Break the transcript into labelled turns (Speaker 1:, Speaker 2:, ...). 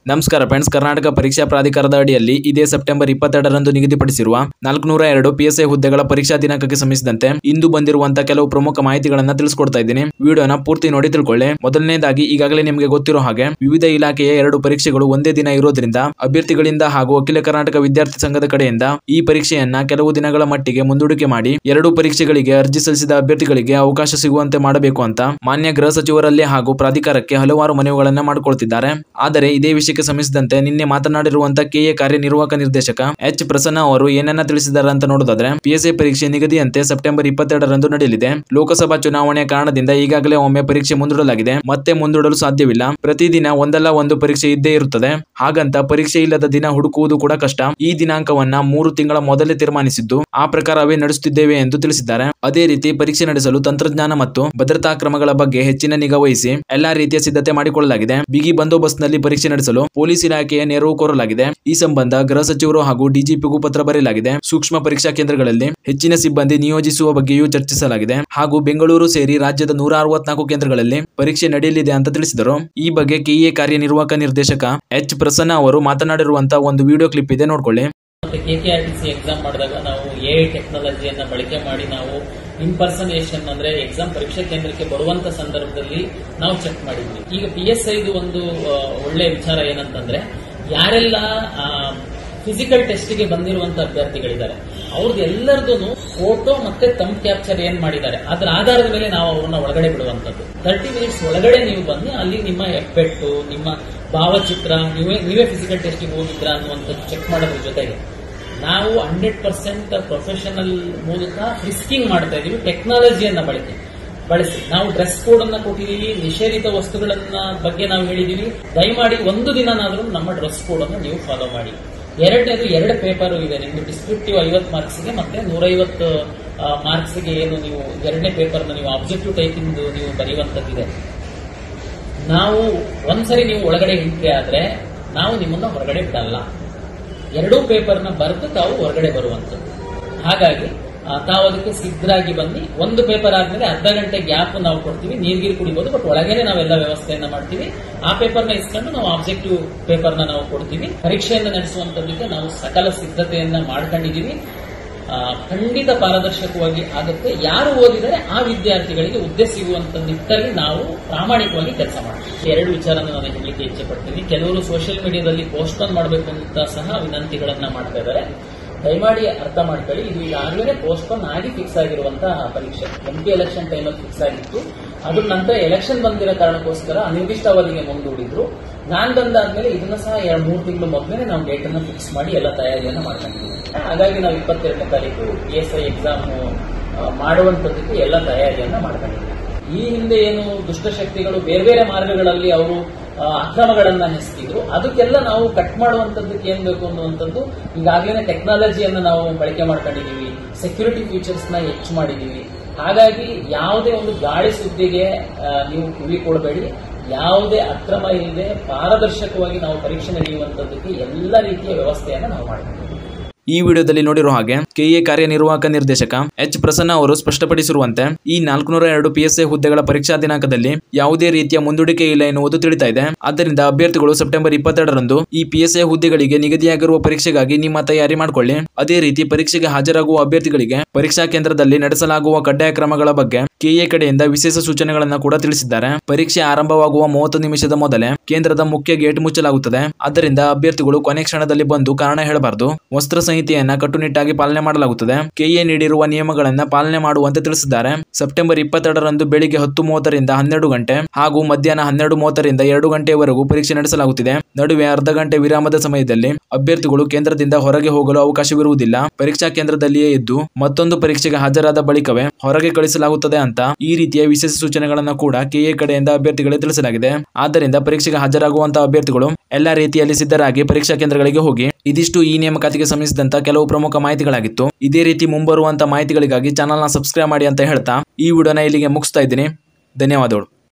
Speaker 1: ನಮಸ್ಕಾರ ಫ್ರೆಂಡ್ಸ್ ಕರ್ನಾಟಕ ಪರೀಕ್ಷಾ ಪ್ರಾಧಿಕಾರದ ಅಡಿಯಲ್ಲಿ ಇದೇ ಸೆಪ್ಟೆಂಬರ್ ಇಪ್ಪತ್ತೆರಡರಂದು ನಿಗದಿಪಡಿಸಿರುವ ನಾಲ್ಕುನೂರ ಎರಡು ಪಿಎಸ್ಐ ಹುದ್ದೆಗಳ ಪರೀಕ್ಷಾ ದಿನಾಂಕಕ್ಕೆ ಸಂಬಂಧಿಸಿದಂತೆ ಇಂದು ಬಂದಿರುವಂತಹ ಕೆಲವು ಪ್ರಮುಖ ಮಾಹಿತಿಗಳನ್ನ ತಿಳಿಸ್ಕೊಡ್ತಾ ಇದ್ದೀನಿ ವಿಡಿಯೋನ ಪೂರ್ತಿ ನೋಡಿ ತಿಳ್ಕೊಳ್ಳಿ ಮೊದಲನೇದಾಗಿ ಈಗಾಗಲೇ ನಿಮಗೆ ಗೊತ್ತಿರೋ ಹಾಗೆ ವಿವಿಧ ಇಲಾಖೆಯ ಎರಡು ಪರೀಕ್ಷೆಗಳು ಒಂದೇ ದಿನ ಇರೋದ್ರಿಂದ ಅಭ್ಯರ್ಥಿಗಳಿಂದ ಹಾಗೂ ಅಖಿಲ ಕರ್ನಾಟಕ ವಿದ್ಯಾರ್ಥಿ ಸಂಘದ ಕಡೆಯಿಂದ ಈ ಪರೀಕ್ಷೆಯನ್ನ ಕೆಲವು ದಿನಗಳ ಮಟ್ಟಿಗೆ ಮುಂದೂಡಿಕೆ ಮಾಡಿ ಎರಡು ಪರೀಕ್ಷೆಗಳಿಗೆ ಅರ್ಜಿ ಸಲ್ಲಿಸಿದ ಅಭ್ಯರ್ಥಿಗಳಿಗೆ ಅವಕಾಶ ಸಿಗುವಂತೆ ಮಾಡಬೇಕು ಅಂತ ಮಾನ್ಯ ಗೃಹ ಸಚಿವರಲ್ಲಿ ಹಾಗೂ ಪ್ರಾಧಿಕಾರಕ್ಕೆ ಹಲವಾರು ಮನವಿಗಳನ್ನ ಮಾಡಿಕೊಳ್ತಿದ್ದಾರೆ ಆದರೆ ಇದೇ ವಿಷಯಕ್ಕೆ ಸಂಬಂಧಿಸಿದಂತೆ ನಿನ್ನೆ ಮಾತನಾಡಿರುವಂತಹ ಕೆಎ ಕಾರ್ಯನಿರ್ವಾಹಕ ನಿರ್ದೇಶಕ ಎಚ್ ಪ್ರಸನ್ನ ಅವರು ಏನನ್ನ ತಿಳಿಸಿದ್ದಾರೆ ಅಂತ ನೋಡೋದಾದ್ರೆ ಪಿಎಸ್ಐ ಪರೀಕ್ಷೆ ನಿಗದಿಯಂತೆ ಸೆಪ್ಟೆಂಬರ್ ಇಪ್ಪತ್ತೆರಡರಂದು ನಡೆಯಲಿದೆ ಲೋಕಸಭಾ ಚುನಾವಣೆಯ ಕಾರಣದಿಂದ ಈಗಾಗಲೇ ಒಮ್ಮೆ ಪರೀಕ್ಷೆ ಮುಂದೂಡಲಾಗಿದೆ ಮತ್ತೆ ಮುಂದೂಡಲು ಸಾಧ್ಯವಿಲ್ಲ ಪ್ರತಿದಿನ ಒಂದಲ್ಲ ಒಂದು ಪರೀಕ್ಷೆ ಇದ್ದೇ ಇರುತ್ತದೆ ಹಾಗಂತ ಪರೀಕ್ಷೆ ಇಲ್ಲದ ದಿನ ಹುಡುಕುವುದು ಕೂಡ ಕಷ್ಟ ಈ ದಿನಾಂಕವನ್ನ ಮೂರು ತಿಂಗಳ ಮೊದಲೇ ತೀರ್ಮಾನಿಸಿದ್ದು ಆ ಪ್ರಕಾರವೇ ನಡೆಸುತ್ತಿದ್ದೇವೆ ಎಂದು ತಿಳಿಸಿದ್ದಾರೆ ಅದೇ ರೀತಿ ಪರೀಕ್ಷೆ ನಡೆಸಲು ತಂತ್ರಜ್ಞಾನ ಮತ್ತು ಭದ್ರತಾ ಕ್ರಮಗಳ ಬಗ್ಗೆ ಹೆಚ್ಚಿನ ನಿಗಾ ವಹಿಸಿ ಎಲ್ಲಾ ರೀತಿಯ ಸಿದ್ಧತೆ ಮಾಡಿಕೊಳ್ಳಲಾಗಿದೆ ಬಿಗಿ ಬಂದೋಬಸ್ತ್ನಲ್ಲಿ ಪರೀಕ್ಷೆ ನಡೆಸಲು ಪೊಲೀಸ್ ಇಲಾಖೆಯ ನೆರವು ಕೋರಲಾಗಿದೆ ಈ ಸಂಬಂಧ ಗೃಹ ಸಚಿವರು ಹಾಗೂ ಡಿಜಿಪಿಗೂ ಪತ್ರ ಬರೆಯಲಾಗಿದೆ ಸೂಕ್ಷ್ಮ ಪರೀಕ್ಷಾ ಕೇಂದ್ರಗಳಲ್ಲಿ ಹೆಚ್ಚಿನ ಸಿಬ್ಬಂದಿ ನಿಯೋಜಿಸುವ ಬಗ್ಗೆಯೂ ಚರ್ಚಿಸಲಾಗಿದೆ ಹಾಗೂ ಬೆಂಗಳೂರು ಸೇರಿ ರಾಜ್ಯದ ನೂರ ಅರವತ್ನಾಲ್ಕು ಕೇಂದ್ರಗಳಲ್ಲಿ ಪರೀಕ್ಷೆ ನಡೆಯಲಿದೆ ಅಂತ ತಿಳಿಸಿದರು ಈ ಬಗ್ಗೆ ಕೆಇಎ ಕಾರ್ಯನಿರ್ವಾಹಕ ನಿರ್ದೇಶಕ ಎಚ್ ಪ್ರಸನ್ನ ಅವರು ಮಾತನಾಡಿರುವಂತಹ ಒಂದು ವಿಡಿಯೋ ಕ್ಲಿಪ್ ಇದೆ ನೋಡ್ಕೊಳ್ಳಿ
Speaker 2: ಮತ್ತೆ K K R T C exam ಮಾಡಿದಾಗ ನಾವು ಎ ಟೆಕ್ನಾಲಜಿಯನ್ನ ಬಳಕೆ ಮಾಡಿ ನಾವು ಇಂಪರ್ಸನೇಷನ್ ಅಂದ್ರೆ ಎಕ್ಸಾಮ್ ಪರೀಕ್ಷಾ ಕೇಂದ್ರಕ್ಕೆ ಬರುವಂತ ಸಂದರ್ಭದಲ್ಲಿ ನಾವು ಚೆಕ್ ಮಾಡಿದ್ವಿ ಈಗ ಪಿ ಎಸ್ ಐದು ಒಂದು ಆ, ಒಳ್ಳೆ ವಿಚಾರ ಏನಂತಂದ್ರೆ ಯಾರೆಲ್ಲ ಫಿಸಿಕಲ್ ಟೆಸ್ಟ್ಗೆ ಬಂದಿರುವಂತ ಅಭ್ಯರ್ಥಿಗಳಿದ್ದಾರೆ ಅವ್ರದ್ದು ಎಲ್ಲರದು ಫೋಟೋ ಮತ್ತೆ ತಮ್ ಕ್ಯಾಪ್ಚರ್ ಏನ್ ಮಾಡಿದ್ದಾರೆ ಅದರ ಆಧಾರದ ಮೇಲೆ ನಾವು ಅವ್ರನ್ನ ಒಳಗಡೆ ಬಿಡುವಂತದ್ದು ತರ್ಟಿ ಮಿನಿಟ್ಸ್ ಒಳಗಡೆ ನೀವು ಬನ್ನಿ ಅಲ್ಲಿ ನಿಮ್ಮ ಎಫೆಕ್ಟು ನಿಮ್ಮ ಭಾವಚಿತ್ರ ನೀವೇ ನೀವೇ ಫಿಸಿಕಲ್ ಟೆಸ್ಟಿಗೆ ಹೋಗಿದ್ರಾ ಅನ್ನುವಂಥದ್ದು ಚೆಕ್ ಮಾಡೋದ್ರ ಜೊತೆಗೆ ನಾವು ಹಂಡ್ರೆಡ್ ಪರ್ಸೆಂಟ್ ಪ್ರೊಫೆಷನಲ್ ಮೂಲಕ ರಿಸ್ಕಿಂಗ್ ಮಾಡ್ತಾ ಇದೀವಿ ಟೆಕ್ನಾಲಜಿಯನ್ನ ಬಳಕೆ ಬಳಸಿ ನಾವು ಡ್ರೆಸ್ ಕೋಡ್ ಅನ್ನ ಕೊಟ್ಟಿದೀವಿ ನಿಷೇಧಿತ ವಸ್ತುಗಳನ್ನ ಬಗ್ಗೆ ನಾವು ಹೇಳಿದೀವಿ ದಯಮಾಡಿ ಒಂದು ದಿನನಾದ್ರೂ ನಮ್ಮ ಡ್ರೆಸ್ ಕೋಡ್ ಅನ್ನು ನೀವು ಫಾಲೋ ಮಾಡಿ ಎರಡನೇದು ಎರಡು ಪೇಪರ್ ಇದೆ ನಿಮ್ದು ಡಿಸ್ಕ್ರಿಪ್ಟಿವ್ ಐವತ್ತು ಮಾರ್ಕ್ಸ್ಗೆ ಮತ್ತೆ ನೂರೈವತ್ತು ಮಾರ್ಕ್ಸ್ಗೆ ಏನು ನೀವು ಎರಡನೇ ಪೇಪರ್ನ ನೀವು ಆಬ್ಜೆಕ್ಟಿವ್ ಟೈಪಿಂಗ್ ನೀವು ಬರೆಯುವಂತದ್ದಿದೆ ನಾವು ಒಂದ್ಸರಿ ನೀವು ಒಳಗಡೆ ಎಂಟ್ರಿ ಆದ್ರೆ ನಾವು ನಿಮ್ಮನ್ನ ಹೊರಗಡೆ ಬಿಡಲ್ಲ ಎರಡೂ ಪೇಪರ್ನ ಬರೆದು ತಾವು ಹೊರಗಡೆ ಬರುವಂತದ್ದು ಹಾಗಾಗಿ ಆ, ತಾವು ಅದಕ್ಕೆ ಸಿದ್ಧರಾಗಿ ಬನ್ನಿ ಒಂದು ಪೇಪರ್ ಆದ್ಮೇಲೆ ಅರ್ಧ ಗಂಟೆ ಗ್ಯಾಪ್ ನಾವು ಕೊಡ್ತೀವಿ ನೀರ್ಗೀರು ಕುಡಿಬಹುದು ಬಟ್ ಒಳಗೇನೆ ನಾವೆಲ್ಲ ವ್ಯವಸ್ಥೆಯನ್ನ ಮಾಡ್ತೀವಿ ಆ ಪೇಪರ್ನ ಇಸ್ಕೊಂಡು ನಾವು ಆಬ್ಜೆಕ್ಟಿವ್ ಪೇಪರ್ನ ನಾವು ಕೊಡ್ತೀವಿ ಪರೀಕ್ಷೆಯನ್ನ ನಡೆಸುವಂತದ್ದಕ್ಕೆ ನಾವು ಸಕಲ ಸಿದ್ಧತೆಯನ್ನ ಮಾಡ್ಕೊಂಡಿದೀವಿ ಆ, ಖಂಡಿತ ಪಾರದರ್ಶಕವಾಗಿ ಆಗುತ್ತೆ ಯಾರು ಓದಿದರೆ ಆ ವಿದ್ಯಾರ್ಥಿಗಳಿಗೆ ಹುದ್ದೆ ಸಿಗುವಂತ ನಿಟ್ಟಲ್ಲಿ ನಾವು ಪ್ರಾಮಾಣಿಕವಾಗಿ ಕೆಲಸ ಮಾಡ್ತೀವಿ ಎರಡು ವಿಚಾರನ ನಾನು ಹೇಳಲಿಕ್ಕೆ ಇಚ್ಛೆ ಪಡ್ತೀನಿ ಕೆಲವರು ಸೋಷಿಯಲ್ ಮೀಡಿಯಾದಲ್ಲಿ ಪೋಸ್ಟ್ಪೋನ್ ಮಾಡಬೇಕು ಅಂತ ಸಹ ವಿನಂತಿಗಳನ್ನ ಮಾಡ್ತಾ ಇದ್ದಾರೆ ದಯಮಾಡಿ ಅರ್ಥ ಮಾಡ್ಕೊಳ್ಳಿ ಇದು ಈಗಾಗಲೇ ಪೋಸ್ಟ್ಪೋನ್ ಆಗಿ ಫಿಕ್ಸ್ ಆಗಿರುವಂತಹ ಪರೀಕ್ಷೆ ಎಂ ಪಿ ಎಲೆಕ್ಷನ್ ಟೈಮಲ್ಲಿ ಫಿಕ್ಸ್ ಆಗಿತ್ತು ಅದ್ರ ನಂತರ ಎಲೆಕ್ಷನ್ ಬಂದಿರೋ ಕಾರಣಕ್ಕೋಸ್ಕರ ಅನಿರ್ದಿಷ್ಟ ಅವಧಿಗೆ ಮುಂದೂಡಿದ್ರು ನಾನ್ ಬಂದಾದ್ಮೇಲೆ ಇದನ್ನ ಸಹ ಎರಡು ಮೂರು ತಿಂಗಳು ಮೊದಲೇ ನಾವು ಡೇಟ್ ಅನ್ನ ಫಿಕ್ಸ್ ಮಾಡಿ ಎಲ್ಲ ತಯಾರಿಯನ್ನ ಮಾಡ್ಕೊಂಡಿದ್ದೀವಿ ಹಾಗಾಗಿ ನಾವು ಇಪ್ಪತ್ತೆರಡನೇ ತಾರೀಕು ಪಿ ಎಸ್ ಐ ಎಕ್ಸಾಮ್ ಮಾಡುವಂತದ್ದಕ್ಕೆ ಎಲ್ಲ ತಯಾರಿಯನ್ನ ಮಾಡ್ಕೊಂಡಿದ್ದೀವಿ ಈ ಹಿಂದೆ ಏನು ದುಷ್ಟಶಕ್ತಿಗಳು ಬೇರೆ ಬೇರೆ ಮಾರ್ಗಗಳಲ್ಲಿ ಅವರು ಆ, ಅಕ್ರಮಗಳನ್ನ ಎಸಗಿದ್ರು ಅದಕ್ಕೆಲ್ಲ ನಾವು ಕಟ್ ಮಾಡುವಂತದ್ದಕ್ಕೆ ಏನ್ ಬೇಕು ಅನ್ನುವಂಥದ್ದು ಈಗಾಗಲೇ ಟೆಕ್ನಾಲಜಿಯನ್ನ ನಾವು ಬಳಕೆ ಮಾಡ್ಕೊಂಡಿದೀವಿ ಸೆಕ್ಯೂರಿಟಿ ಫೀಚರ್ಸ್ ನ ಹೆಚ್ಚು ಮಾಡಿದೀವಿ ಹಾಗಾಗಿ ಯಾವುದೇ ಒಂದು ಗಾಳಿ ಸುದ್ದಿಗೆ ಆ, ನೀವು ಕಿವಿ ಕೊಡಬೇಡಿ ಯಾವುದೇ ಅಕ್ರಮ ಇಲ್ಲದೆ ಪಾರದರ್ಶಕವಾಗಿ ನಾವು ಪರೀಕ್ಷೆ ನಡೆಯುವಂತದ್ದಕ್ಕೆ ಎಲ್ಲ ರೀತಿಯ ವ್ಯವಸ್ಥೆಯನ್ನ ನಾವು ಮಾಡ್ಕೊಂಡಿದ್ದೀವಿ
Speaker 1: ಈ ವಿಡಿಯೋದಲ್ಲಿ ನೋಡಿರೋ ಹಾಗೆ ಕೆಎ ಕಾರ್ಯನಿರ್ವಾಹಕ ನಿರ್ದೇಶಕ ಎಚ್ ಪ್ರಸನ್ನ ಅವರು ಸ್ಪಷ್ಟಪಡಿಸಿರುವಂತೆ ಈ ನಾಲ್ಕುನೂರ ಎರಡು ಪಿಎಸ್ಎ ಹುದ್ದೆಗಳ ಪರೀಕ್ಷಾ ದಿನಾಂಕದಲ್ಲಿ ಯಾವುದೇ ರೀತಿಯ ಮುಂದೂಡಿಕೆ ಇಲ್ಲ ಎನ್ನುವುದು ತಿಳಿತಾ ಇದೆ ಆದ್ದರಿಂದ ಅಭ್ಯರ್ಥಿಗಳು ಸೆಪ್ಟೆಂಬರ್ ಇಪ್ಪತ್ತೆರಡರಂದು ಈ ಪಿಎಸ್ಎ ಹುದ್ದೆಗಳಿಗೆ ನಿಗದಿಯಾಗಿರುವ ಪರೀಕ್ಷೆಗಾಗಿ ನಿಮ್ಮ ತಯಾರಿ ಮಾಡಿಕೊಳ್ಳಿ ಅದೇ ರೀತಿ ಪರೀಕ್ಷೆಗೆ ಹಾಜರಾಗುವ ಅಭ್ಯರ್ಥಿಗಳಿಗೆ ಪರೀಕ್ಷಾ ಕೇಂದ್ರದಲ್ಲಿ ನಡೆಸಲಾಗುವ ಕಡ್ಡಾಯ ಕ್ರಮಗಳ ಬಗ್ಗೆ ಕೆಎ ಕಡೆಯಿಂದ ವಿಶೇಷ ಸೂಚನೆಗಳನ್ನು ಕೂಡ ತಿಳಿಸಿದ್ದಾರೆ ಪರೀಕ್ಷೆ ಆರಂಭವಾಗುವ ಮೂವತ್ತು ನಿಮಿಷದ ಮೊದಲೇ ಕೇಂದ್ರದ ಮುಖ್ಯ ಗೇಟ್ ಮುಚ್ಚಲಾಗುತ್ತದೆ ಆದ್ದರಿಂದ ಅಭ್ಯರ್ಥಿಗಳು ಕೊನೆ ಕ್ಷಣದಲ್ಲಿ ಬಂದು ಕಾರಣ ಹೇಳಬಾರದು ವಸ್ತ್ರ ಸಂಹಿತೆಯನ್ನ ಕಟ್ಟುನಿಟ್ಟಾಗಿ ಪಾಲನೆ ಮಾಡಲಾಗುತ್ತದೆ ಕೆಎ ನೀಡಿರುವ ನಿಯಮಗಳನ್ನ ಪಾಲನೆ ಮಾಡುವಂತೆ ತಿಳಿಸಿದ್ದಾರೆ ಸೆಪ್ಟೆಂಬರ್ ಇಪ್ಪತ್ತೆರಡರಂದು ಬೆಳಿಗ್ಗೆ ಹತ್ತು ಮೂವತ್ತರಿಂದ ಹನ್ನೆರಡು ಗಂಟೆ ಹಾಗೂ ಮಧ್ಯಾಹ್ನ ಹನ್ನೆರಡು ಮೂವತ್ತರಿಂದ ಎರಡು ಗಂಟೆಯವರೆಗೂ ಪರೀಕ್ಷೆ ನಡೆಸಲಾಗುತ್ತಿದೆ ನಡುವೆ ಅರ್ಧ ಗಂಟೆ ವಿರಾಮದ ಸಮಯದಲ್ಲಿ ಅಭ್ಯರ್ಥಿಗಳು ಕೇಂದ್ರದಿಂದ ಹೊರಗೆ ಹೋಗಲು ಅವಕಾಶವಿರುವುದಿಲ್ಲ ಪರೀಕ್ಷಾ ಕೇಂದ್ರದಲ್ಲಿಯೇ ಇದ್ದು ಮತ್ತೊಂದು ಪರೀಕ್ಷೆಗೆ ಹಾಜರಾದ ಬಳಿಕವೇ ಹೊರಗೆ ಕಳಿಸಲಾಗುತ್ತದೆ ಅಂತ ಈ ರೀತಿಯ ವಿಶೇಷ ಸೂಚನೆಗಳನ್ನು ಕೂಡ ಕೆಎ ಕಡೆಯಿಂದ ಅಭ್ಯರ್ಥಿಗಳಿಗೆ ತಿಳಿಸಲಾಗಿದೆ ಆದ್ದರಿಂದ ಪರೀಕ್ಷೆಗೆ ಹಾಜರಾಗುವಂತಹ ಅಭ್ಯರ್ಥಿಗಳು ಎಲ್ಲಾ ರೀತಿಯಲ್ಲಿ ಸಿದ್ಧರಾಗಿ ಪರೀಕ್ಷಾ ಕೇಂದ್ರಗಳಿಗೆ ಹೋಗಿ ಇದಿಷ್ಟು ಈ ನೇಮಕಾತಿಗೆ ಸಂಬಂಧಿಸಿದಂತ ಕೆಲವು ಪ್ರಮುಖ ಮಾಹಿತಿಗಳಾಗಿತ್ತು ಇದೇ ರೀತಿ ಮುಂಬರುವಂತ ಮಾಹಿತಿಗಳಿಗಾಗಿ ಚಾನಲ್ನ ಸಬ್ಸ್ಕ್ರೈಬ್ ಮಾಡಿ ಅಂತ ಹೇಳ್ತಾ ಈ ವಿಡಿಯೋನ ಇಲ್ಲಿಗೆ ಮುಗಿಸ್ತಾ ಇದ್ದೀನಿ ಧನ್ಯವಾದಗಳು